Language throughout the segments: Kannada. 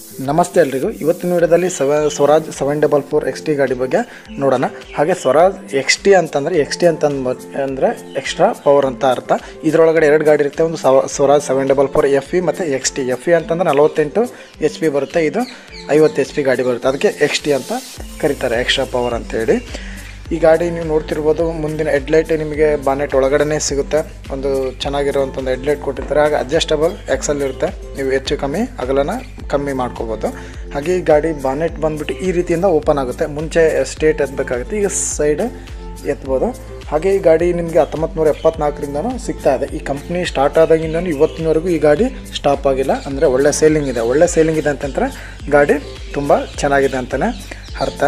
ನಮಸ್ತೆ ಎಲ್ರಿಗೂ ಇವತ್ತಿನ ವಿಡಿಯೋದಲ್ಲಿ seven Swaraj seven double four X T ಗಾಡಿ ಬಗ್ಗೆ ನೋಡೋಣ ಹಾಗೆ ಸ್ವರಾಜ್ ಎಕ್ಸ್ ಟಿ ಅಂತಂದರೆ ಎಕ್ಸ್ ಟಿ ಅಂತ ಅಂದರೆ ಎಕ್ಸ್ಟ್ರಾ ಪವರ್ ಅಂತ ಅರ್ಥ ಇದರೊಳಗಡೆ ಎರಡು ಗಾಡಿ ಇರುತ್ತೆ ಒಂದು ಸವ Swaraj seven double four F E ಮತ್ತು ಎಕ್ಸ್ ಟಿ ಎಫ್ ಇ ಅಂತಂದ್ರೆ ನಲವತ್ತೆಂಟು ಎಚ್ ಪಿ ಬರುತ್ತೆ ಇದು ಐವತ್ತು ಎಚ್ ಪಿ ಗಾಡಿ ಬರುತ್ತೆ ಅದಕ್ಕೆ ಎಕ್ಸ್ ಟಿ ಅಂತ ಕರೀತಾರೆ ಎಕ್ಸ್ಟ್ರಾ ಪವರ್ ಅಂತೇಳಿ ಈ ಗಾಡಿ ನೀವು ನೋಡ್ತಿರ್ಬೋದು ಮುಂದಿನ ಹೆಡ್ಲೈಟ್ ನಿಮಗೆ ಬಾನೆಟ್ ಒಳಗಡೆನೇ ಸಿಗುತ್ತೆ ಒಂದು ಚೆನ್ನಾಗಿರುವಂಥ ಒಂದು ಹೆಡ್ಲೈಟ್ ಕೊಟ್ಟಿರ್ತಾರೆ ಹಾಗೆ ಅಡ್ಜಸ್ಟಬಲ್ ಎಕ್ಸಲ್ ಇರುತ್ತೆ ನೀವು ಹೆಚ್ಚು ಕಮ್ಮಿ ಅಗಲನ ಕಮ್ಮಿ ಮಾಡ್ಕೋಬೋದು ಹಾಗೆ ಈ ಗಾಡಿ ಬಾನೆಟ್ ಬಂದ್ಬಿಟ್ಟು ಈ ರೀತಿಯಿಂದ ಓಪನ್ ಆಗುತ್ತೆ ಮುಂಚೆ ಸ್ಟೇಟ್ ಎತ್ತಬೇಕಾಗುತ್ತೆ ಈಗ ಸೈಡ್ ಎತ್ಬೋದು ಹಾಗೆ ಈ ಗಾಡಿ ನಿಮಗೆ ಹತ್ತೊಂಬತ್ತು ನೂರ ಎಪ್ಪತ್ನಾಲ್ಕರಿಂದನೂ ಸಿಗ್ತಾ ಇದೆ ಈ ಕಂಪ್ನಿ ಸ್ಟಾರ್ಟ್ ಆದಾಗಿಂದನೂ ಇವತ್ತಿನವರೆಗೂ ಈ ಗಾಡಿ ಸ್ಟಾಪ್ ಆಗಿಲ್ಲ ಅಂದರೆ ಒಳ್ಳೆ ಸೇಲಿಂಗ್ ಇದೆ ಒಳ್ಳೆ ಸೇಲಿಂಗ್ ಇದೆ ಅಂತಂದ್ರೆ ಗಾಡಿ ತುಂಬ ಚೆನ್ನಾಗಿದೆ ಅಂತಲೇ ಅರ್ಥ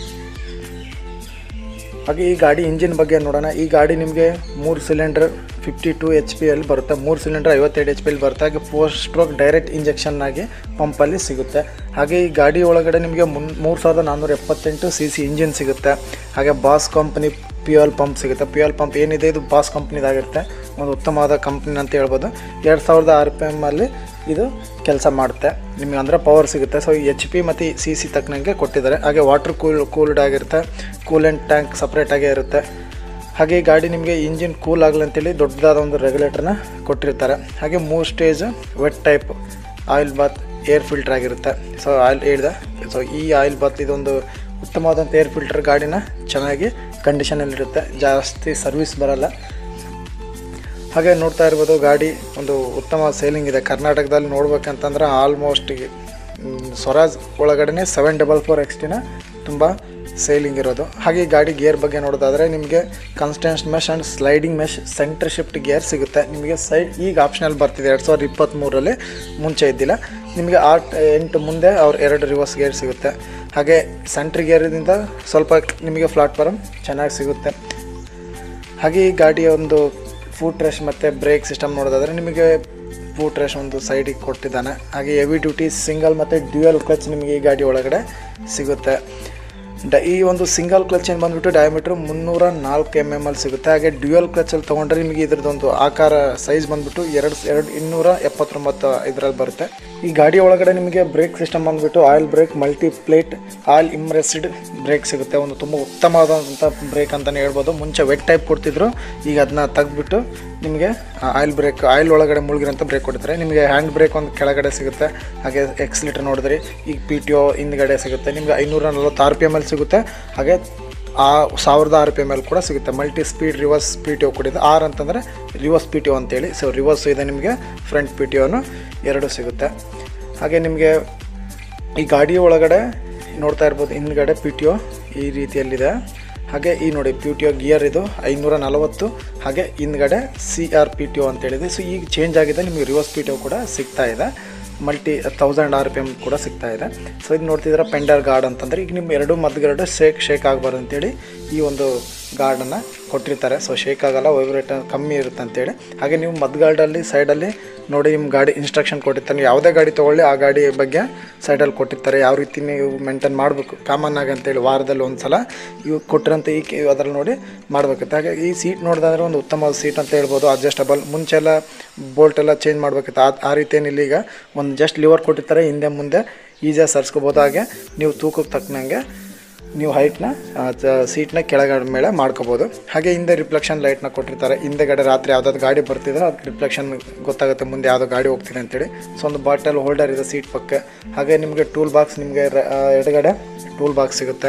ಹಾಗೆ ಈ ಗಾಡಿ ಇಂಜಿನ್ ಬಗ್ಗೆ ನೋಡೋಣ ಈ ಗಾಡಿ ನಿಮಗೆ ಮೂರು cylinder fifty two H P ಅಲ್ಲಿ ಬರುತ್ತೆ ಮೂರು ಸಿಲಿಂಡರ್ ಐವತ್ತೆರಡು ಎಚ್ ಪಿ ಅಲ್ಲಿ ಬರುತ್ತೆ ಹಾಗೆ ಫೋರ್ ಸ್ಟ್ರೋಕ್ ಡೈರೆಕ್ಟ್ ಇಂಜೆಕ್ಷನ್ ಆಗಿ ಪಂಪಲ್ಲಿ ಸಿಗುತ್ತೆ ಹಾಗೆ ಈ ಗಾಡಿ ಒಳಗಡೆ ನಿಮಗೆ ಮುನ್ ಮೂರು ಸಾವಿರದ ನಾನ್ನೂರ ಎಪ್ಪತ್ತೆಂಟು ಸಿ ಸಿ ಇಂಜಿನ್ ಸಿಗುತ್ತೆ ಹಾಗೆ ಬಾಸ್ ಕಂಪ್ನಿ ಪ್ಯೂಯಲ್ ಪಂಪ್ ಸಿಗುತ್ತೆ ಪ್ಯೂಯಲ್ ಪಂಪ್ ಏನಿದೆ ಇದು ಬಾಸ್ ಕಂಪ್ನಿದಾಗಿರುತ್ತೆ ಒಂದು ಉತ್ತಮವಾದ ಕಂಪ್ನಿ ಅಂತ ಹೇಳ್ಬೋದು ಎರಡು ಸಾವಿರದ ಆರ್ ಪಿ ಎಮ್ಮಲ್ಲಿ ಇದು ಕೆಲಸ ಮಾಡುತ್ತೆ ನಿಮಗೆ ಅಂದರೆ ಪವರ್ ಸಿಗುತ್ತೆ ಸೊ ಎಚ್ ಪಿ ಮತ್ತು ಸಿ ಸಿ ತಕ್ಕನಂಗೆ ಕೊಟ್ಟಿದ್ದಾರೆ ಹಾಗೆ ವಾಟರ್ ಕೂಲ್ ಕೂಲ್ಡ್ ಆಗಿರುತ್ತೆ ಕೂಲೆಂಟ್ ಟ್ಯಾಂಕ್ ಸಪ್ರೇಟಾಗೇ ಇರುತ್ತೆ ಹಾಗೆ ಈ ಗಾಡಿ ನಿಮಗೆ ಇಂಜಿನ್ ಕೂಲ್ ಆಗಲಿ ಅಂತೇಳಿ ದೊಡ್ಡದಾದ ಒಂದು ರೆಗ್ಯುಲೇಟರ್ನ ಕೊಟ್ಟಿರ್ತಾರೆ ಹಾಗೆ ಮೂರು stage wet type oil bath air filter ಆಗಿರುತ್ತೆ ಸೊ ಆಯಿಲ್ ಹೇಳಿದೆ ಸೊ ಈ ಆಯಿಲ್ ಬಾತ್ ಇದೊಂದು ಉತ್ತಮವಾದಂಥ ಏರ್ ಫಿಲ್ಟರ್ ಗಾಡಿನ ಚೆನ್ನಾಗಿ ಕಂಡೀಷನಲ್ಲಿರುತ್ತೆ ಜಾಸ್ತಿ ಸರ್ವಿಸ್ ಬರಲ್ಲ ಹಾಗೆ ನೋಡ್ತಾ ಇರ್ಬೋದು ಗಾಡಿ ಒಂದು ಉತ್ತಮ ಸೇಲಿಂಗ್ ಇದೆ ಕರ್ನಾಟಕದಲ್ಲಿ ನೋಡ್ಬೇಕಂತಂದ್ರೆ ಆಲ್ಮೋಸ್ಟ್ ಸ್ವರಾಜ್ ಒಳಗಡೆ ಸೆವೆನ್ ಡಬಲ್ ಫೋರ್ ಎಕ್ಸ್ಟಿನ ತುಂಬ ಸೇಲಿಂಗ್ ಇರೋದು ಹಾಗೆ ಈ ಗಾಡಿ ಗೇರ್ ಬಗ್ಗೆ ನೋಡೋದಾದರೆ ನಿಮಗೆ constant mesh and sliding mesh centre shift gear ಸಿಗುತ್ತೆ ನಿಮಗೆ ಸೈಡ್ ಈಗ ಆಪ್ಷನಲ್ ಬರ್ತಿದೆ ಎರಡು ಸಾವಿರದ ಇಪ್ಪತ್ತ್ಮೂರರಲ್ಲಿ ಮುಂಚೆ ಇದ್ದಿಲ್ಲ ನಿಮಗೆ ಆಟ್ ಎಂಟು ಮುಂದೆ ಅವ್ರ ಎರಡು ರಿವರ್ಸ್ ಗೇರ್ ಸಿಗುತ್ತೆ ಹಾಗೆ ಸೆಂಟ್ರ್ ಗೇರಿಂದ ಸ್ವಲ್ಪ ನಿಮಗೆ ಪ್ಲಾಟ್ಫಾರ್ಮ್ ಚೆನ್ನಾಗಿ ಸಿಗುತ್ತೆ ಹಾಗೆ ಈ ಗಾಡಿಯ ಒಂದು ಫೂಟ್ ರೆಶ್ ಮತ್ತು ಬ್ರೇಕ್ ಸಿಸ್ಟಮ್ ನೋಡೋದಾದರೆ ನಿಮಗೆ ಫೂಟ್ ರೆಶ್ ಒಂದು ಸೈಡಿಗೆ ಕೊಟ್ಟಿದ್ದಾನೆ ಹಾಗೆ ಹೆವಿ ಡ್ಯೂಟಿ ಸಿಂಗಲ್ ಮತ್ತು ಡ್ಯೂಯಲ್ ಕ್ಲಚ್ ನಿಮಗೆ ಈ ಗಾಡಿ ಒಳಗಡೆ ಸಿಗುತ್ತೆ ಡ ಈ ಒಂದು ಸಿಂಗಲ್ ಕ್ಲಚ್ ಏನು ಬಂದುಬಿಟ್ಟು ಡಯಾಮೀಟ್ರ್ ಮುನ್ನೂರ ನಾಲ್ಕು ಎಮ್ ಎಮ್ ಅಲ್ಲಿ ಸಿಗುತ್ತೆ ಹಾಗೆ ಡ್ಯೂಯಲ್ ಕ್ಲಚಲ್ಲಿ ತೊಗೊಂಡ್ರೆ ನಿಮಗೆ ಇದ್ರದ್ದೊಂದು ಆಕಾರ ಸೈಜ್ ಬಂದುಬಿಟ್ಟು ಎರಡು ಎರಡು ಇನ್ನೂರ ಎಪ್ಪತ್ತೊಂಬತ್ತು ಇದರಲ್ಲಿ ಬರುತ್ತೆ ಈ ಗಾಡಿ ಒಳಗಡೆ ನಿಮಗೆ ಬ್ರೇಕ್ ಸಿಸ್ಟಮ್ ಬಂದುಬಿಟ್ಟು oil brake multi plate oil immersed brake ಸಿಗುತ್ತೆ ಒಂದು ತುಂಬ ಉತ್ತಮವಾದಂಥ ಬ್ರೇಕ್ ಅಂತಲೇ ಹೇಳ್ಬೋದು ಮುಂಚೆ ವೆಟ್ ಟೈಪ್ ಕೊಡ್ತಿದ್ರು ಈಗ ಅದನ್ನ ತೆಗೆದ್ಬಿಟ್ಟು ನಿಮಗೆ ಆಯಿಲ್ ಬ್ರೇಕ್ ಆಯಿಲ್ ಒಳಗಡೆ ಮುಳುಗಿರೋಂಥ ಬ್ರೇಕ್ ಕೊಡ್ತಾರೆ ನಿಮಗೆ ಹ್ಯಾಂಡ್ ಬ್ರೇಕ್ ಒಂದು ಕೆಳಗಡೆ ಸಿಗುತ್ತೆ ಹಾಗೆ ಎಕ್ಸ್ಲೀಟರ್ ನೋಡಿದ್ರಿ ಈಗ ಪಿ ಟಿ ಒ ಹಿಂದ್ಗಡೆ ಸಿಗುತ್ತೆ ನಿಮಗೆ ಐನೂರ ನಲ್ವತ್ತು ಆರ್ ಪಿ ಎಮ್ ಎಲ್ ಸಿಗುತ್ತೆ ಹಾಗೆ ಆ ಸಾವಿರದ ಆರ್ ಪಿ ಎಮ್ ಎಲ್ ಕೂಡ ಸಿಗುತ್ತೆ multi speed reverse P T O ಕೊಟ್ಟಿದೆ ಆರ್ ಅಂತಂದರೆ ರಿವರ್ಸ್ ಪಿ ಟಿ ಒ ಅಂತೇಳಿ ಸೊ ರಿವರ್ಸ್ ಇದೆ ನಿಮಗೆ ಫ್ರಂಟ್ ಪಿ ಟಿ ಒನು ಎರಡು ಸಿಗುತ್ತೆ ಹಾಗೆ ನಿಮಗೆ ಈ ಗಾಡಿ ಒಳಗಡೆ ನೋಡ್ತಾ ಇರ್ಬೋದು ಹಿಂದ್ಗಡೆ ಪಿ ಟಿ ಒ ಈ ರೀತಿಯಲ್ಲಿದೆ ಹಾಗೆ ಈ ನೋಡಿ ಪಿ ಟಿ ಒ ಗಿಯರ್ ಇದು ಐನೂರ ನಲವತ್ತು ಹಾಗೆ ಹಿಂದ್ಗಡೆ C R P T O ಅಂತೇಳಿದೆ ಸೊ ಈಗ ಚೇಂಜ್ ಆಗಿದೆ ನಿಮಗೆ ರಿವರ್ಸ್ ಪಿ ಟಿ ಒ ಕೂಡ ಸಿಗ್ತಾ ಇದೆ multi thousand R P M ಕೂಡ ಸಿಗ್ತಾ ಇದೆ ಸೊ ಇದು ನೋಡ್ತಿದ್ರೆ ಪೆಂಡರ್ ಗಾರ್ಡ್ ಅಂತಂದರೆ ಈಗ ನಿಮ್ಮ ಎರಡು ಮದ್ಗರಡು ಶೇಕ್ ಶೇಕ್ ಆಗಬಾರ್ದು ಅಂತೇಳಿ ಈ ಒಂದು ಗಾರ್ಡನ್ನು ಕೊಟ್ಟಿರ್ತಾರೆ ಸೊ ಶೇಕ್ ಆಗಲ್ಲ ವೈಬ್ರೇಟ್ ಕಮ್ಮಿ ಇರುತ್ತೆ ಅಂತೇಳಿ ಹಾಗೆ ನೀವು ಮದ್ಗಾರ್ಡಲ್ಲಿ ಸೈಡಲ್ಲಿ ನೋಡಿ ನಿಮ್ಮ ಗಾಡಿ ಇನ್ಸ್ಟ್ರಕ್ಷನ್ ಕೊಟ್ಟಿರ್ತಾರೆ ನೀವು ಯಾವುದೇ ಗಾಡಿ ತೊಗೊಳ್ಳಿ ಆ ಗಾಡಿ ಬಗ್ಗೆ ಸೈಡಲ್ಲಿ ಕೊಟ್ಟಿರ್ತಾರೆ ಯಾವ ರೀತಿ ನೀವು ಮೇಂಟೈನ್ ಮಾಡಬೇಕು ಕಾಮನ್ ಆಗಿ ಅಂತೇಳಿ ವಾರದಲ್ಲಿ ಒಂದು ಸಲ ಇವು ಕೊಟ್ಟಿರೋಂಥ ಈ ಕೆ- ಅದರಲ್ಲಿ ನೋಡಿ ಮಾಡಬೇಕಿತ್ತು ಹಾಗೆ ಈ ಸೀಟ್ ನೋಡಿದ್ರೆ ಒಂದು ಉತ್ತಮವಾದ ಸೀಟ್ ಅಂತ ಹೇಳ್ಬೋದು ಅಡ್ಜಸ್ಟಬಲ್ ಮುಂಚೆಲ್ಲ ಬೋಲ್ಟ್ ಎಲ್ಲ ಚೇಂಜ್ ಮಾಡಬೇಕಿತ್ತು ಆ ಆ ರೀತಿ ಏನಿಲ್ಲ ಈಗ ಒಂದು ಜಸ್ಟ್ ಲಿವರ್ ಕೊಟ್ಟಿರ್ತಾರೆ ಹಿಂದೆ ಮುಂದೆ ಈಸಿಯಾಗಿ ಸರ್ಸ್ಕೋಬೋದು ಹಾಗೆ ನೀವು ತೂಕಕ್ಕೆ ತಕ್ಕನಂಗೆ ನೀವು ಹೈಟ್ನ ಸೀಟ್ನ ಕೆಳಗಡೆ ಮೇಲೆ ಮಾಡ್ಕೋಬೋದು ಹಾಗೆ ಹಿಂದೆ ರಿಫ್ಲೆಕ್ಷನ್ ಲೈಟ್ನ ಕೊಟ್ಟಿರ್ತಾರೆ ಹಿಂದೆಗಡೆ ರಾತ್ರಿ ಯಾವುದಾದ್ರು ಗಾಡಿ ಬರ್ತಿದ್ರೆ ಅದಕ್ಕೆ ರಿಫ್ಲೆಕ್ಷನ್ ಗೊತ್ತಾಗುತ್ತೆ ಮುಂದೆ ಯಾವುದೋ ಗಾಡಿ ಹೋಗ್ತಿದೆ ಅಂತೇಳಿ ಸೊ ಒಂದು ಬಾಟಲ್ ಹೋಲ್ಡರ್ ಇದೆ ಸೀಟ್ ಪಕ್ಕ ಹಾಗೆ ನಿಮಗೆ ಟೂಲ್ ಬಾಕ್ಸ್ ನಿಮಗೆ ರ- ಆ, ಎಡಗಡೆ ಟೂಲ್ ಬಾಕ್ಸ್ ಸಿಗುತ್ತೆ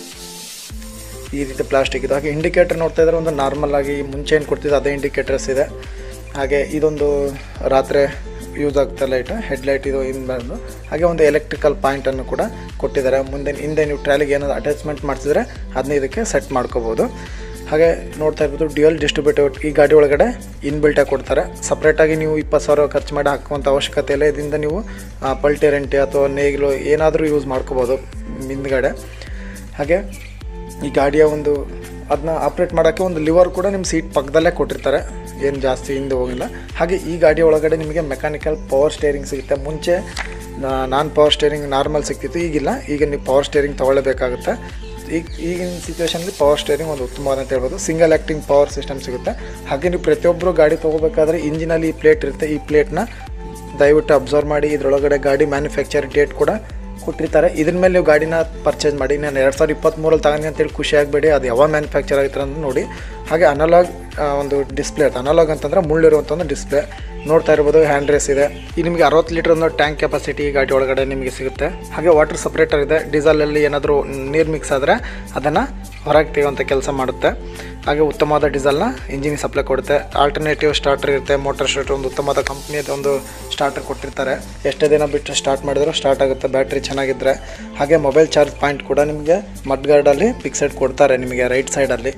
ಈ ರೀತಿ ಪ್ಲಾಸ್ಟಿಕ್ ಇದೆ ಹಾಗೆ ಇಂಡಿಕೇಟರ್ ನೋಡ್ತಾ ಇದ್ರೆ ಒಂದು ನಾರ್ಮಲ್ ಆಗಿ ಮುಂಚೆ ಏನು ಕೊಡ್ತಿದ್ದೆ ಅದೇ ಇಂಡಿಕೇಟರ್ಸ್ ಇದೆ ಹಾಗೆ ಇದೊಂದು ರಾತ್ರಿ ಯೂಸ್ ಆಗ್ತಾ ಲೈಟ್ ಹೆಡ್ಲೈಟ್ ಇದು ಬಂದು ಹಾಗೆ ಒಂದು ಎಲೆಕ್ಟ್ರಿಕಲ್ ಪಾಯಿಂಟನ್ನು ಕೂಡ ಕೊಟ್ಟಿದ್ದಾರೆ ಮುಂದೆ ಹಿಂದೆ ನೀವು ಟ್ರಾಲಿಗೆ ಏನಾದ್ರು ಅಟ್ಯಾಚ್ಮೆಂಟ್ ಮಾಡಿಸಿದ್ರೆ ಅದನ್ನ ಇದಕ್ಕೆ ಸೆಟ್ ಮಾಡ್ಕೋಬೋದು ಹಾಗೆ ನೋಡ್ತಾ ಇರ್ಬೋದು ಡ್ಯೂಯಲ್ ಡಿಸ್ಟ್ರಿಬ್ಯೂಟರ್ ಈ ಗಾಡಿ ಒಳಗಡೆ ಇನ್ಬಿಲ್ಟಾಗಿ ಕೊಡ್ತಾರೆ ಸಪ್ರೇಟಾಗಿ ನೀವು ಇಪ್ಪತ್ತು ಸಾವಿರ ಖರ್ಚು ಮಾಡಿ ಹಾಕುವಂಥ ಅವಶ್ಯಕತೆ ಇಲ್ಲ ಇದರಿಂದ ನೀವು ಆ, ಪಲ್ಟೆ ರೆಂಟೆ ಅಥವಾ ನೇಗಿಲು ಏನಾದರೂ ಯೂಸ್ ಮಾಡ್ಕೋಬೋದು ಹಿಂದ್ಗಡೆ ಹಾಗೆ ಈ ಗಾಡಿಯ ಒಂದು ಅದನ್ನ ಆಪ್ರೇಟ್ ಮಾಡೋಕ್ಕೆ ಒಂದು ಲಿವರ್ ಕೂಡ ನಿಮ್ಮ ಸೀಟ್ ಪಕ್ಕದಲ್ಲೇ ಕೊಟ್ಟಿರ್ತಾರೆ ಏನು ಜಾಸ್ತಿ ಹಿಂದೆ ಹೋಗಿಲ್ಲ ಹಾಗೆ ಈ ಗಾಡಿ ಒಳಗಡೆ ನಿಮಗೆ ಮೆಕ್ಯಾನಿಕಲ್ ಪವರ್ ಸ್ಟೇರಿಂಗ್ ಸಿಗುತ್ತೆ ಮುಂಚೆ ನಾನ್ ಪವರ್ ಸ್ಟೇರಿಂಗ್ ನಾರ್ಮಲ್ ಸಿಗ್ತಿತ್ತು ಈಗಿಲ್ಲ ಈಗ ನೀವು ಪವರ್ ಸ್ಟೇರಿಂಗ್ ತೊಗೊಳ್ಳೇಬೇಕಾಗುತ್ತೆ ಈಗ ಈಗಿನ ಸಿಚುವೇಷನಲ್ಲಿ ಪವರ್ ಸ್ಟೇರಿಂಗ್ ಒಂದು ಉತ್ತಮವಾದ ಅಂತ ಹೇಳ್ಬೋದು ಸಿಂಗಲ್ ಆ್ಯಕ್ಟಿಂಗ್ ಪವರ್ ಸಿಸ್ಟಮ್ ಸಿಗುತ್ತೆ ಹಾಗೆ ನೀವು ಪ್ರತಿಯೊಬ್ಬರು ಗಾಡಿ ತೊಗೋಬೇಕಾದ್ರೆ ಇಂಜಿನಲ್ಲಿ ಈ ಪ್ಲೇಟ್ ಇರುತ್ತೆ ಈ ಪ್ಲೇಟ್ನ ದಯವಿಟ್ಟು ಅಬ್ಸರ್ವ್ ಮಾಡಿ ಇದರೊಳಗಡೆ ಗಾಡಿ ಮ್ಯಾನುಫ್ಯಾಕ್ಚರ್ ಡೇಟ್ ಕೂಡ ಕೊಟ್ಟಿರ್ತಾರೆ ಇದ್ರ ಮೇಲೆ ನೀವು ಗಾಡಿನ ಪರ್ಚೇಸ್ ಮಾಡಿ ನಾನು ಎರಡು ಸಾವಿರದ ಇಪ್ಪತ್ತ್ಮೂರಲ್ಲಿ ತಗೊಂಡು ಅಂತೇಳಿ ಖುಷಿ ಆಗಬೇಡಿ ಅದು ಯಾವ ಮ್ಯಾನುಫ್ಯಾಕ್ಚರ್ ಆಗಿತ್ತು ಅಂತ ನೋಡಿ ಹಾಗೆ ಅನಲಾಗ್ ಒಂದು ಡಿಸ್ಪ್ಲೇ ಅದು ಅನಲಾಗ್ ಅಂತಂದ್ರೆ ಮುಳ್ಳಿರುವಂಥ ಒಂದು ಡಿಸ್ಪ್ಲೇ ನೋಡ್ತಾ ಇರ್ಬೋದು ಹ್ಯಾಂಡ್ ರೇಸ್ ಇದೆ ಈ ನಿಮಗೆ ಅರವತ್ತು ಲೀಟರ್ ಒಂದು ಟ್ಯಾಂಕ್ ಕೆಪಾಸಿಟಿ ಗಾಡಿ ಒಳಗಡೆ ನಿಮಗೆ ಸಿಗುತ್ತೆ ಹಾಗೆ ವಾಟರ್ ಸಪ್ರೇಟರ್ ಇದೆ ಡೀಸೆಲಲ್ಲಿ ಏನಾದರೂ ನೀರು ಮಿಕ್ಸ್ ಆದರೆ ಅದನ್ನು ಹೊರಗೆ ತೆಗೆಯುವಂಥ ಕೆಲಸ ಮಾಡುತ್ತೆ ಹಾಗೆ ಉತ್ತಮವಾದ ಡೀಸೆಲ್ನ ಇಂಜಿನ್ ಸಪ್ಲೈ ಕೊಡುತ್ತೆ ಆಲ್ಟರ್ನೇಟಿವ್ ಸ್ಟಾರ್ಟರ್ ಇರುತ್ತೆ ಮೋಟರ್ ಸ್ಟಾರ್ಟರ್ ಒಂದು ಉತ್ತಮವಾದ ಕಂಪ್ನಿಯದ ಒಂದು ಸ್ಟಾರ್ಟರ್ ಕೊಟ್ಟಿರ್ತಾರೆ ಎಷ್ಟೇ ದಿನ ಬಿಟ್ಟು ಸ್ಟಾರ್ಟ್ ಮಾಡಿದ್ರು ಸ್ಟಾರ್ಟ್ ಆಗುತ್ತೆ ಬ್ಯಾಟ್ರಿ ಚೆನ್ನಾಗಿದ್ದರೆ ಹಾಗೆ ಮೊಬೈಲ್ ಚಾರ್ಜ್ ಪಾಯಿಂಟ್ ಕೂಡ ನಿಮಗೆ ಮಡ್ ಗಾರ್ಡಲ್ಲಿ ಫಿಕ್ಸೆಡ್ ಕೊಡ್ತಾರೆ ನಿಮಗೆ ರೈಟ್ ಸೈಡಲ್ಲಿ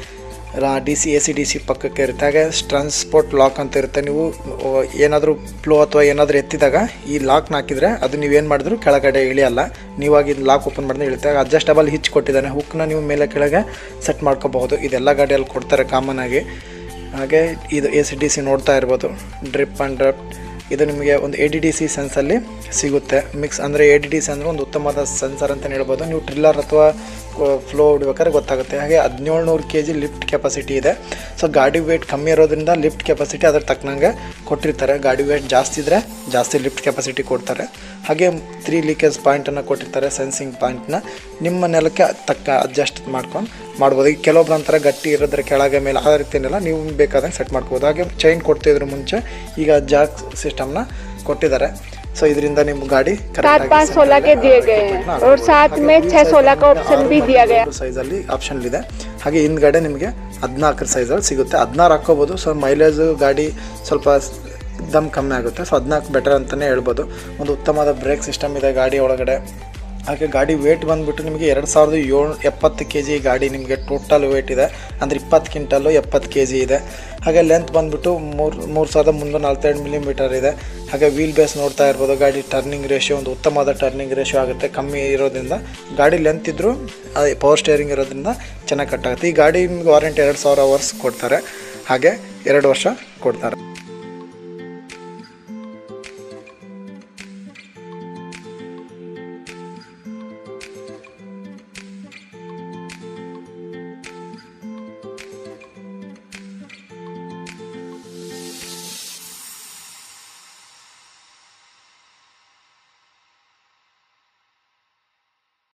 D C A C D C ಪಕ್ಕಕ್ಕೆ ಇರುತ್ತೆ ಹಾಗೆ ಟ್ರಾನ್ಸ್ಪೋರ್ಟ್ ಲಾಕ್ ಅಂತ ಇರುತ್ತೆ ನೀವು ಏನಾದರೂ ಫ್ಲೋ ಅಥವಾ ಏನಾದರೂ ಎತ್ತಿದಾಗ ಈ ಲಾಕ್ನ ಹಾಕಿದರೆ ಅದು ನೀವೇನು ಮಾಡಿದ್ರು ಕೆಳಗಡೆ ಇಳಿಯಲ್ಲ ನೀವಾಗಿ ಲಾಕ್ ಓಪನ್ ಮಾಡಿದ್ರೆ ಇಳುತ್ತೆ ಅಡ್ಜಸ್ಟಬಲ್ ಹಿಚ್ ಕೊಟ್ಟಿದ್ದಾನೆ ಹುಕ್ನ ನೀವು ಮೇಲೆ ಕೆಳಗೆ ಸೆಟ್ ಮಾಡ್ಕೋಬಹುದು ಇದೆಲ್ಲ ಗಾಡಿಯಲ್ಲಿ ಕೊಡ್ತಾರೆ ಕಾಮನ್ ಆಗಿ ಹಾಗೆ ಇದು ಎ ಸಿ ಡಿ ಸಿ ನೋಡ್ತಾ ಇರ್ಬೋದು ಡ್ರಿಪ್ ಆ್ಯಂಡ್ ಡ್ರಪ್ ಇದು ನಿಮಗೆ ಒಂದು ಎ ಡಿ ಡಿ ಸಿ ಸೆನ್ಸಲ್ಲಿ ಸಿಗುತ್ತೆ ಮಿಕ್ಸ್ ಅಂದರೆ ಎ ಡಿ ಡಿ ಸಿ ಅಂದರೆ ಒಂದು ಉತ್ತಮವಾದ ಸೆನ್ಸರ್ ಅಂತಲೇ ಹೇಳ್ಬೋದು ನೀವು ಟ್ರಿಲ್ಲರ್ ಅಥವಾ ಫ್ಲೋ ಹೊಡಿಬೇಕಾದ್ರೆ ಗೊತ್ತಾಗುತ್ತೆ ಹಾಗೆ ಹದಿನೇಳು ನೂರು ಕೆ ಜಿ ಲಿಫ್ಟ್ ಕೆಪಾಸಿಟಿ ಇದೆ ಸೊ ಗಾಡಿ ವೇಟ್ ಕಮ್ಮಿ ಇರೋದ್ರಿಂದ ಲಿಫ್ಟ್ ಕೆಪಾಸಿಟಿ ಅದ್ರ ತಕ್ಕನಂಗೆ ಕೊಟ್ಟಿರ್ತಾರೆ ಗಾಡಿ ವೇಟ್ ಜಾಸ್ತಿ ಇದ್ದರೆ ಜಾಸ್ತಿ ಲಿಫ್ಟ್ ಕೆಪಾಸಿಟಿ ಕೊಡ್ತಾರೆ ಹಾಗೆ ತ್ರೀ ಲೀಕೇಜ್ ಪಾಯಿಂಟನ್ನು ಕೊಟ್ಟಿರ್ತಾರೆ ಸೆನ್ಸಿಂಗ್ ಪಾಯಿಂಟ್ನ ನಿಮ್ಮ ನೆಲಕ್ಕೆ ತಕ್ಕ ಅಡ್ಜಸ್ಟ್ ಮಾಡ್ಕೊಂಡು ಮಾಡ್ಬೋದು ಈಗ ಕೆಲವೊಬ್ರು ಅಂತರ ಗಟ್ಟಿ ಇರೋದ್ರ ಕೆಳಗೆ ಮೇಲೆ ಆ ರೀತಿಯೆಲ್ಲ ನೀವು ಬೇಕಾದಂಗೆ ಸೆಟ್ ಮಾಡ್ಕೋಬೋದು ಹಾಗೆ ಚೈನ್ ಕೊಡ್ತಿದ್ರು ಮುಂಚೆ ಈಗ ಜಾಕ್ ಸಿಸ್ಟಮ್ನ ಕೊಟ್ಟಿದ್ದಾರೆ ಸೊ ಇದರಿಂದ ನಿಮ್ಮ ಗಾಡಿ सात पाँच सोलह के दिए गए हैं और साथ में छः सोलह का ऑप्शन भी दिया गया है ಸೈಜಲ್ಲಿ ಆಪ್ಷನ್ ಇದೆ ಹಾಗೆ ಹಿಂದ್ಗಡೆ ನಿಮಗೆ ಹದಿನಾಲ್ಕರ ಸೈಜಲ್ಲಿ ಸಿಗುತ್ತೆ ಹದಿನಾರು ಹಾಕ್ಕೋಬೋದು ಸೊ ಮೈಲೇಜ್ ಗಾಡಿ ಸ್ವಲ್ಪ ದಮ್ ಕಮ್ಮಿ ಆಗುತ್ತೆ ಸೊ ಹದಿನಾಲ್ಕು ಬೆಟರ್ ಅಂತಲೇ ಹೇಳ್ಬೋದು ಒಂದು ಉತ್ತಮವಾದ ಬ್ರೇಕ್ ಸಿಸ್ಟಮ್ ಇದೆ ಗಾಡಿ ಒಳಗಡೆ ಹಾಗೆ ಗಾಡಿ ವೇಟ್ ಬಂದುಬಿಟ್ಟು ನಿಮಗೆ ಎರಡು ಸಾವಿರದ ಏಳು ಎಪ್ಪತ್ತು ಕೆ ಜಿ ಗಾಡಿ ನಿಮಗೆ ಟೋಟಲ್ ವೇಟ್ ಇದೆ ಅಂದರೆ ಇಪ್ಪತ್ತು ಕ್ವಿಂಟಲ್ಲು ಎಪ್ಪತ್ತು ಕೆ ಜಿ ಇದೆ ಹಾಗೆ ಲೆಂತ್ ಬಂದುಬಿಟ್ಟು ಮೂರು ಮೂರು ಸಾವಿರದ ಮುನ್ನೂರ ನಲ್ವತ್ತೆರಡು ಮಿಲಿಮೀಟರ್ ಇದೆ ಹಾಗೆ ವೀಲ್ ಬೇಸ್ ನೋಡ್ತಾ ಇರ್ಬೋದು ಗಾಡಿ ಟರ್ನಿಂಗ್ ರೇಷಿಯೋ ಒಂದು ಉತ್ತಮವಾದ ಟರ್ನಿಂಗ್ ರೇಷಿಯೋ ಆಗುತ್ತೆ ಕಮ್ಮಿ ಇರೋದ್ರಿಂದ ಗಾಡಿ ಲೆಂತ್ ಇದ್ದರೂ ಪವರ್ ಸ್ಟೇರಿಂಗ್ ಇರೋದ್ರಿಂದ ಚೆನ್ನಾಗಿ ಕಟ್ ಆಗುತ್ತೆ ಈ ಗಾಡಿ ನಿಮಗೆ ವಾರಂಟಿ ಎರಡು ಸಾವಿರ ಅವರ್ಸ್ ಕೊಡ್ತಾರೆ ಹಾಗೆ ಎರಡು ವರ್ಷ ಕೊಡ್ತಾರೆ